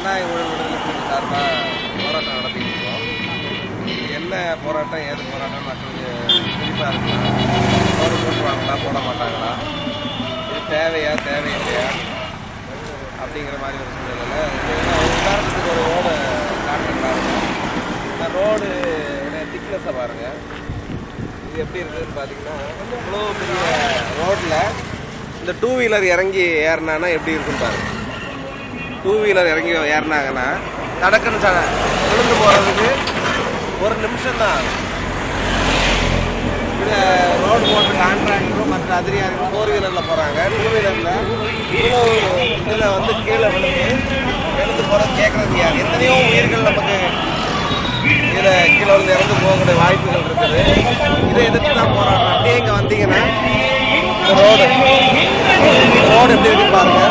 ஜனநாயக ஊழல் விடுதலை புலிகள் சார்பாக போராட்டம் நடத்திட்டு இருக்கோம் இது என்ன போராட்டம் ஏது போராட்டம் மக்களுக்கு குறிப்பாக இருக்குன்னா ரோடு போட்டுருவாங்களா போட மாட்டாங்களா இது தேவையா தேவையில்லையா அப்படிங்கிற மாதிரி ஒரு சூழ்நிலையில் ஏன்னா ஒரு உதாரணத்துக்கு ஒரு ரோடு காட்டுறா இருக்கும் இந்த ரோடு திக்னஸை பாருங்கள் இது எப்படி இருக்குதுன்னு பார்த்தீங்கன்னா இவ்வளோ பெரிய ரோட்டில் இந்த டூ வீலர் இறங்கி ஏறினானா எப்படி இருக்குன்னு பாருங்க டூ வீலர் இறங்கி ஏறினாங்கன்னா தடக்குன்னு ச விழுந்து போகிறதுக்கு ஒரு நிமிஷம் தான் ஆகும் இதை ரோடு போட்டு கான்ட்ராக்டரும் மற்ற அதிகாரிகளும் ஃபோர் வீலரில் போகிறாங்க டூ வீலரில் இவ்வளோ இதில் வந்து கீழே விழுந்து விழுந்து போகிறது கேட்குறது யார் எத்தனையோ உயிர்கள் நமக்கு இதில் கீழே விழுந்து இறந்து போகக்கூடிய வாய்ப்புகள் இருக்குது இதை எதிர்த்து தான் போராடுறோம் அப்படியே இங்கே வந்தீங்கன்னா இந்த ரோடு ரோடு எப்படி இருக்கு பாருங்க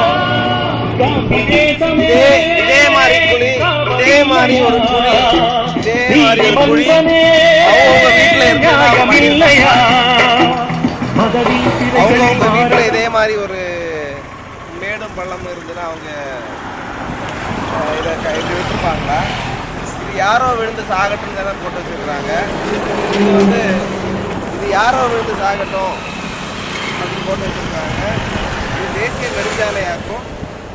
இதே இதே மாதிரி குழி இதே மாதிரி ஒரு குழி இதே மாதிரி ஒரு குழி அவங்கவுங்க வீட்டில் இருக்கு அவங்கவுங்க வீட்டில் இதே மாதிரி ஒரு மேடும் பள்ளம் இருந்துன்னா அவங்க அஹ், இதை க- இப்படி வச்சுருப்பாங்களா இது யாரோ விழுந்து சாகட்டும் தானே போட்டு வச்சிருக்கிறாங்க இது வந்து இது யாரோ விழுந்து சாகட்டும் அப்படின்னு போட்டு வச்சிருக்காங்க இது தேசிய நெடுஞ்சாலையாக்கும்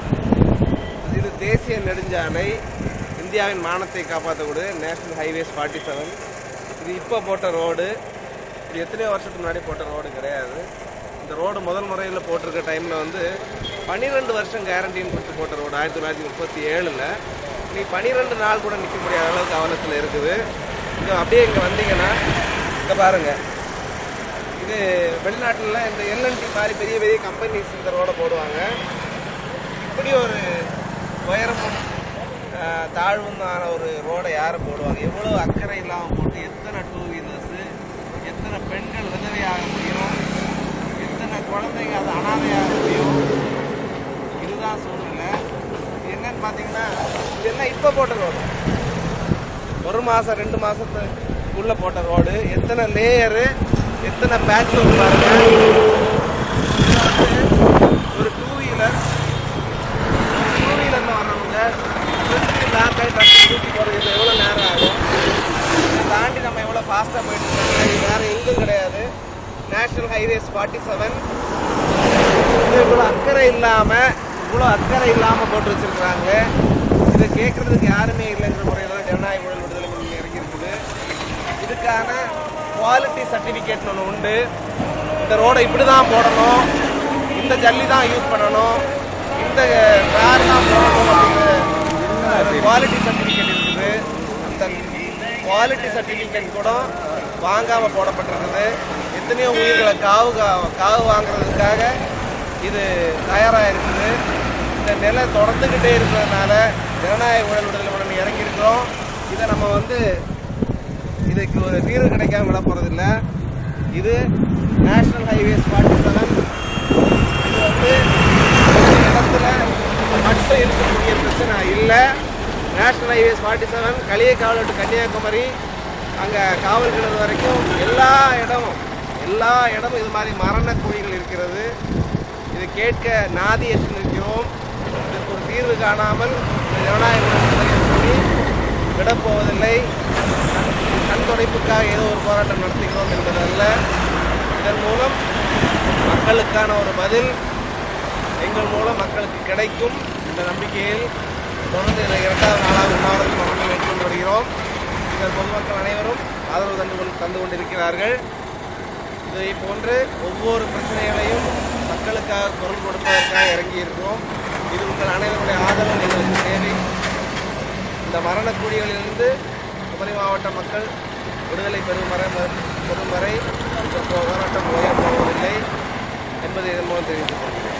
இது தேசிய நெடுஞ்சாலை இந்தியாவின் மானத்தை காப்பாற்றக்கூடிய நேஷனல் ஹைவேஸ் ஃபார்ட்டி செவன் இது இப்போ போட்ட ரோடு இது எத்தனையோ வருஷத்துக்கு முன்னாடி போட்ட ரோடு கிடையாது இந்த ரோடு முதல் முறையில் போட்டிருக்க டைமில் வந்து பன்னிரெண்டு வருஷம் கேரண்டின்னு கொடுத்து போட்ட ரோடு ஆயிரத்தி தொள்ளாயிரத்தி முப்பத்தி ஏழில் நீ பன்னிரெண்டு நாள் கூட நிற்க முடியாத அளவுக்கு அவலத்தில் இருக்குது இது அப்படியே இங்கே வந்தீங்கன்னா இங்கே பாருங்கள் இது வெளிநாட்டில் இந்த எல்என்டி மாதிரி பெரிய பெரிய கம்பெனிஸ் இந்த ரோடை போடுவாங்க இப்படி ஒரு உயரமும் ஆஹ், தாழ்வுமான ஒரு ரோடை யாரை போடுவாங்க எவ்வளோ அக்கறை இல்லாமல் போட்டு எத்தனை டூ வீலர்ஸு எத்தனை பெண்கள் விதவையாக முடியும் எத்தனை குழந்தைங்க அது அனாதையாக முடியும் இதுதான் சூழ்நிலை இது என்னன்னு பார்த்தீங்கன்னா இதெல்லாம் இப்போ போட்ட ரோடு ஒரு மாதம் ரெண்டு மாதத்துக்குள்ளே போட்ட ரோடு எத்தனை லேயரு எத்தனை பேட்ச் பாருங்க இது வந்து ஒரு டூ வீலர் டூ வீலரில் வர்றவங்க ஃப்ரண்ட்லி பேக் ஆகி டக்கு தூக்கி போகிறதுக்கு எவ்வளோ நேரம் ஆகும் இதை தாண்டி நம்ம எவ்வளோ ஃபாஸ்ட்டாக போயிட்டு இருக்காங்க இது வேறு எங்கும் கிடையாது நேஷ்னல் ஹைவேஸ் ஃபார்ட்டி செவன் இது இவ்வளோ அக்கறை இல்லாமல் இவ்வளோ அக்கறை இல்லாமல் போட்டு வச்சிருக்கிறாங்க இதை கேட்குறதுக்கு யாருமே இல்லைங்கிற முறையில் தான் ஜனநாயக ஊழல் விடுதலை முன்னணி இறங்கி இருக்குது இதுக்கான குவாலிட்டி சர்டிஃபிகேட் ஒன்று உண்டு இந்த ரோடை இப்படி தான் போடணும் இந்த ஜல்லி தான் யூஸ் பண்ணணும் இந்த கார் தான் போடணும் அப்படிங்கிற குவாலிட்டி சர்டிஃபிகேட் இருக்குது அந்த குவாலிட்டி சர்டிஃபிகேட் கூட வாங்காமல் போடப்பட்டிருக்குது எத்தனையோ உயிர்களை காவு கா- காவு வாங்குறதுக்காக இது தயாராக இருக்குது இந்த நிலை தொடர்ந்துக்கிட்டே இருக்கிறதுனால ஜனநாயக ஊழல் விடுதலை முன்னணி இறங்கியிருக்கிறோம் இதை நம்ம வந்து இதுக்கு ஒரு தீர்வு கிடைக்காம விட போகிறதில்ல இது நேஷனல் ஹைவேஸ் ஃபார்ட்டி செவன் இது வந்து ஒரு இடத்துல மட்டும் இருக்கக்கூடிய பிரச்சனை இல்லை national highways forty seven Kaliyakkavilai to Kanyakumari அங்கே காவல் கிணறு வரைக்கும் எல்லா இடமும் எல்லா இடமும் இது மாதிரி மரண குழிகள் இருக்கிறது இது கேட்க நாதி எட்டு நிற்கிறோம் இதற்கு ஒரு தீர்வு காணாமல் இந்த ஜனநாயக விடுதலை சொல்லி விடப்போவதில்லை கண் துடைப்புக்காக ஏதோ ஒரு போராட்டம் நடத்துகிறோம் என்பதல்ல இதன் மூலம் மக்களுக்கான ஒரு பதில் எங்கள் மூலம் மக்களுக்கு கிடைக்கும் என்ற நம்பிக்கையில் தொடர்ந்து இந்த இரண்டாவது நாளாக உண்ணாவிரதம் தொடர்ந்து மேற்கொண்டு வருகிறோம் இதன் பொதுமக்கள் அனைவரும் ஆதரவு தந்து கொண்டு தந்து கொண்டிருக்கிறார்கள் இதை போன்று ஒவ்வொரு பிரச்சனைகளையும் மக்களுக்காக குரல் கொடுப்பதற்காக இறங்கி இருக்கிறோம் இது உங்கள் அனைவருடைய ஆதரவு எங்களுக்கு தேவை இந்த மரணக்குடிகளிலிருந்து குமரி மாவட்ட மக்கள் விடுதலை பெறும் வரை பெறும் வரை இந்த போராட்டம் ஓயப் போவதில்லை என்பதை இதன் மூலம் தெரிவித்துக் கொள்கிறேன்